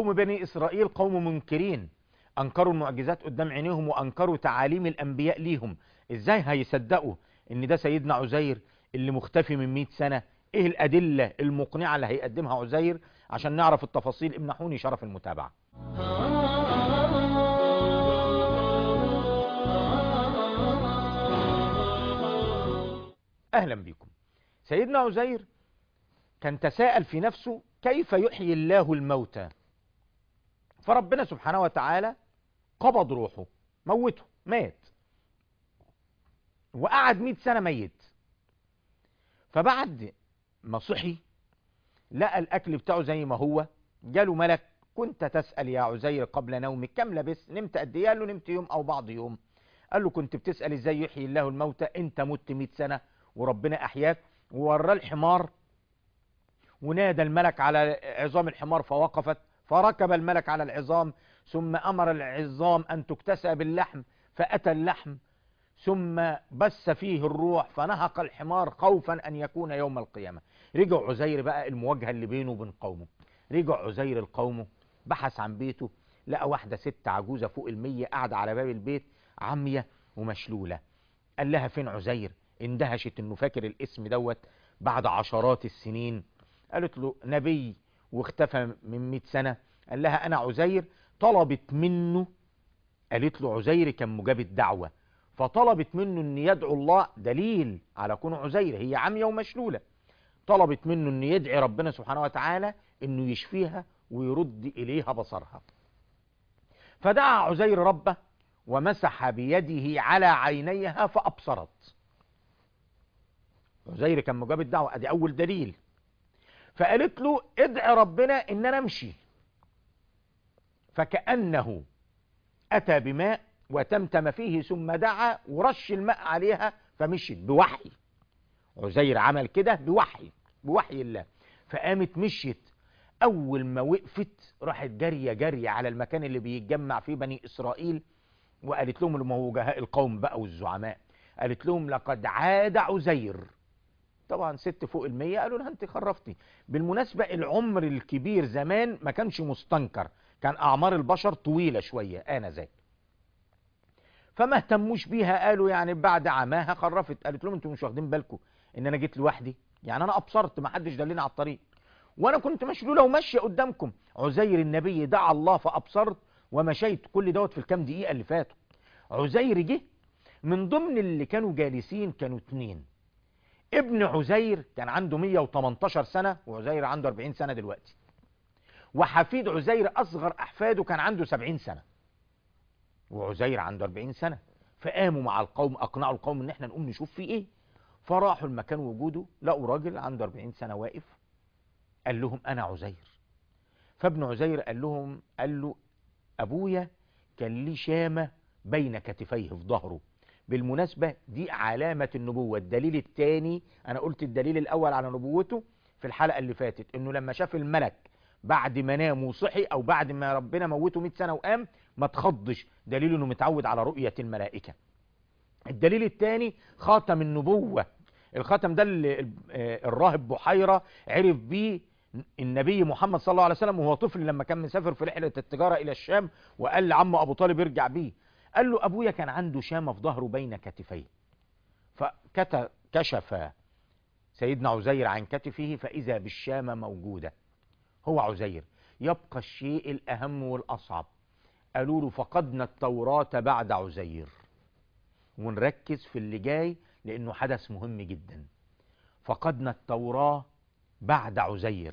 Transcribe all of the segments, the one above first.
قوم بني إسرائيل قوم منكرين أنكروا المعجزات قدام عينيهم وأنكروا تعاليم الأنبياء ليهم إزاي هيصدقوا إن ده سيدنا عزير اللي مختفي من 100 سنة إيه الأدلة المقنعة اللي هيقدمها عزير عشان نعرف التفاصيل امنحوني شرف المتابعة أهلا بكم سيدنا عزير كان تساءل في نفسه كيف يحيي الله الموتى فربنا سبحانه وتعالى قبض روحه موته مات وقعد مئة سنة ميت فبعد ما صحي لقى الأكل بتاعه زي ما هو جاله ملك كنت تسأل يا عزير قبل نومك كم لبس نمت قد ايه قال له نمت يوم أو بعض يوم قال له كنت بتسأل ازاي يحيي الله الموتى انت مت مئة سنة وربنا أحياك ووراه الحمار ونادى الملك على عظام الحمار فوقفت فركب الملك على العظام ثم أمر العظام أن تكتسى باللحم فأتى اللحم ثم بث فيه الروح فنهق الحمار خوفا أن يكون يوم القيامة رجع عزير بقى المواجهة اللي بينه وبين قومه رجع عزير لقومه بحث عن بيته لقى واحدة ست عجوزة فوق المية قاعدة على باب البيت عمية ومشلولة قال لها فين عزير اندهشت انه فاكر الاسم دوت بعد عشرات السنين قالت له نبي واختفى من 100 سنة قال لها انا عزير طلبت منه قالت له عزير كان مجاب الدعوة فطلبت منه ان يدعو الله دليل على كون عزير هي عمية ومشلولة طلبت منه ان يدعي ربنا سبحانه وتعالى انه يشفيها ويرد اليها بصرها فدعا عزير ربه ومسح بيده على عينيها فابصرت عزير كان مجاب الدعوة ادي اول دليل فقالت له ادعي ربنا ان انا امشي فكأنه اتى بماء وتمتم فيه ثم دعا ورش الماء عليها فمشيت بوحي عزير عمل كده بوحي بوحي الله فقامت مشيت اول ما وقفت راحت جارية جارية على المكان اللي بيتجمع فيه بني اسرائيل وقالت لهم اللي وجهاء القوم بقى والزعماء قالت لهم لقد عاد عزير طبعا ست فوق المية قالوا لها انت خرفتي بالمناسبة العمر الكبير زمان ما كانش مستنكر كان اعمار البشر طويلة شوية انذاك فما اهتموش بيها قالوا يعني بعد عماها خرفت قالت لهم انتوا مش واخدين بالكم ان انا جيت لوحدي يعني انا ابصرت ما حدش دلني على الطريق وانا كنت مشلوله وماشيه قدامكم عزير النبي دعا الله فابصرت ومشيت كل دوت في الكام دقيقه اللي فاتوا عزير جه من ضمن اللي كانوا جالسين كانوا اتنين ابن عزير كان عنده 118 سنه وعزير عنده 40 سنه دلوقتي وحفيد عزير اصغر احفاده كان عنده 70 سنه وعزير عنده 40 سنة فقاموا مع القوم أقنعوا القوم إن احنا نقوم نشوف فيه إيه فراحوا المكان وجوده لقوا راجل عنده 40 سنة واقف قال لهم أنا عزير فابن عزير قال لهم قال له أبويا كان ليه شامة بين كتفيه في ظهره بالمناسبة دي علامة النبوة الدليل الثاني أنا قلت الدليل الأول على نبوته في الحلقة اللي فاتت إنه لما شاف الملك بعد ما نام وصحي أو بعد ما ربنا موته 100 سنة وقام ما تخضش دليل انه متعود على رؤية الملائكة الدليل الثاني خاتم النبوة الخاتم ده اللي الراهب بحيرة عرف بيه النبي محمد صلى الله عليه وسلم وهو طفل لما كان مسافر في رحلة التجارة الى الشام وقال لعمه ابو طالب ارجع بيه قال له ابويا كان عنده شامة في ظهره بين كتفيه فكشف سيدنا عزير عن كتفه فاذا بالشامة موجودة هو عزير يبقى الشيء الاهم والاصعب قالوا له فقدنا التوراة بعد عزير ونركز في اللي جاي لأنه حدث مهم جدا فقدنا التوراة بعد عزير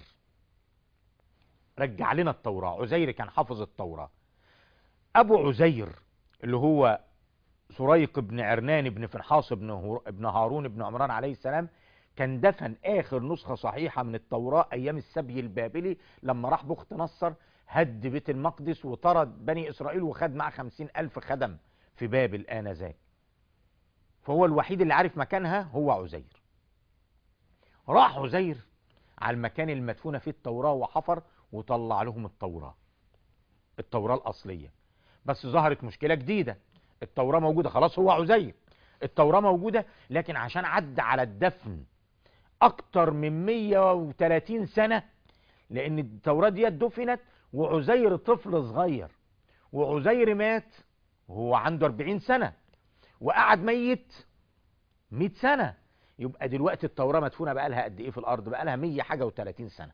رجع لنا التوراة عزير كان حافظ التوراة أبو عزير اللي هو سريق بن عرنان بن فنحاص بن, ابن هارون بن عمران عليه السلام كان دفن آخر نسخة صحيحة من التوراة أيام السبي البابلي لما راح بخت نصر هد بيت المقدس وطرد بني إسرائيل وخد معاه خمسين ألف خدم في بابل آنذاك فهو الوحيد اللي عارف مكانها هو عزير راح عزير على المكان المدفونة فيه التوراة وحفر وطلع لهم التوراة التوراة الأصلية بس ظهرت مشكلة جديدة التوراة موجودة خلاص هو عزير التوراة موجودة لكن عشان عدى على الدفن أكتر من 130 سنة لأن التوراة دي دفنت وعزير طفل صغير وعزير مات وهو عنده 40 سنة وقعد ميت 100 سنة يبقى دلوقتي التوراة مدفونة بقى لها قد ايه في الارض بقى لها 100 حاجة و30 سنة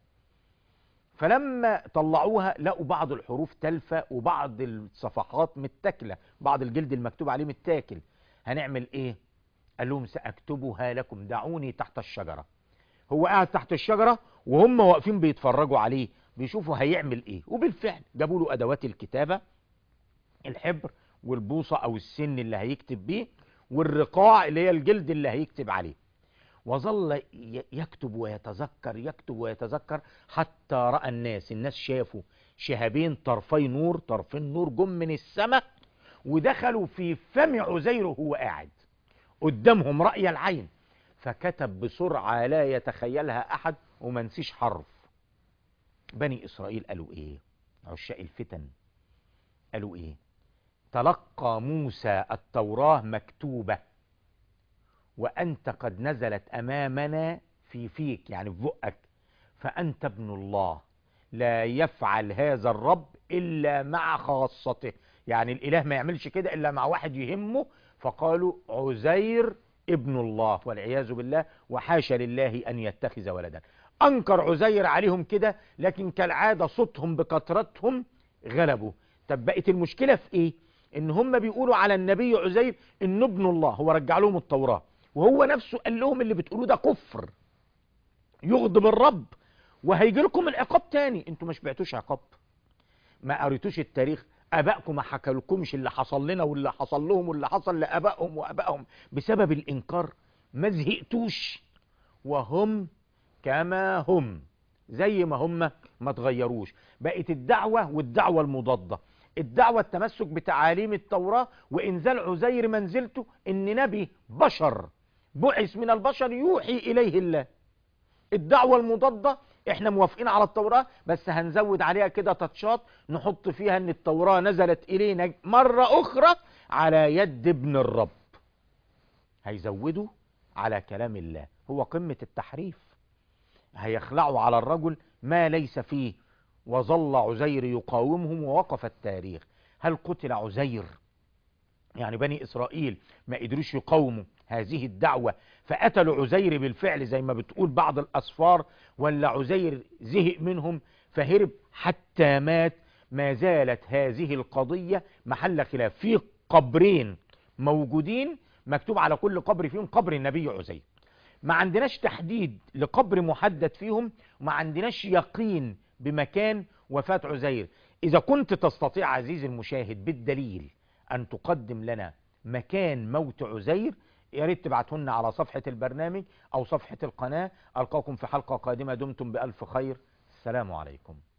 فلما طلعوها لقوا بعض الحروف تلفة وبعض الصفحات متاكلة بعض الجلد المكتوب عليه متاكل هنعمل ايه قال لهم سأكتبها لكم دعوني تحت الشجرة هو قاعد تحت الشجرة وهم واقفين بيتفرجوا عليه بيشوفوا هيعمل ايه وبالفعل جابوا له ادوات الكتابة الحبر والبوصة او السن اللي هيكتب بيه والرقاع اللي هي الجلد اللي هيكتب عليه وظل يكتب ويتذكر يكتب ويتذكر حتى رأى الناس الناس شافوا شهابين طرفي نور طرفين نور جم من السماء ودخلوا في فم عزير وهو قاعد قدامهم رأي العين فكتب بسرعة لا يتخيلها أحد وما نسيش حرف بني إسرائيل قالوا إيه عشاء الفتن قالوا إيه تلقى موسى التوراة مكتوبة وأنت قد نزلت أمامنا في فيك يعني في بقك فأنت ابن الله لا يفعل هذا الرب إلا مع خاصته يعني الإله ما يعملش كده إلا مع واحد يهمه فقالوا عزير ابن الله والعياذ بالله وحاشا لله أن يتخذ ولدا أنكر عزير عليهم كده لكن كالعادة صوتهم بكثرتهم غلبوا طب بقت المشكلة في إيه إن هم بيقولوا على النبي عزير إنه ابن الله هو رجع لهم التوراة وهو نفسه قال لهم اللي بتقولوه ده كفر يغضب الرب وهيجي لكم العقاب تاني انتوا ما شبعتوش عقاب ما قريتوش التاريخ ابائكم ما حكالكمش اللي حصل لنا واللي حصل لهم واللي حصل لابائهم وابائهم بسبب الانكار ما زهقتوش وهم كما هم زي ما هم ما تغيروش بقت الدعوة والدعوة المضادة الدعوة التمسك بتعاليم التوراة وإنزال عزير منزلته إن نبي بشر بعث من البشر يوحي إليه الله الدعوة المضادة احنا موافقين على التوراة بس هنزود عليها كده تاتشات نحط فيها ان التوراة نزلت الينا مرة اخرى على يد ابن الرب هيزودوا على كلام الله هو قمة التحريف هيخلعوا على الرجل ما ليس فيه وظل عزير يقاومهم ووقف التاريخ هل قتل عزير يعني بني إسرائيل ما قدروش يقاوموا هذه الدعوة فقتلوا عزير بالفعل زي ما بتقول بعض الأسفار ولا عزير زهق منهم فهرب حتى مات ما زالت هذه القضية محل خلاف في قبرين موجودين مكتوب على كل قبر فيهم قبر النبي عزير ما عندناش تحديد لقبر محدد فيهم وما عندناش يقين بمكان وفاة عزير إذا كنت تستطيع عزيزي المشاهد بالدليل أن تقدم لنا مكان موت عزير يا ريت تبعتهن على صفحة البرنامج أو صفحة القناة ألقاكم في حلقة قادمة دمتم بألف خير السلام عليكم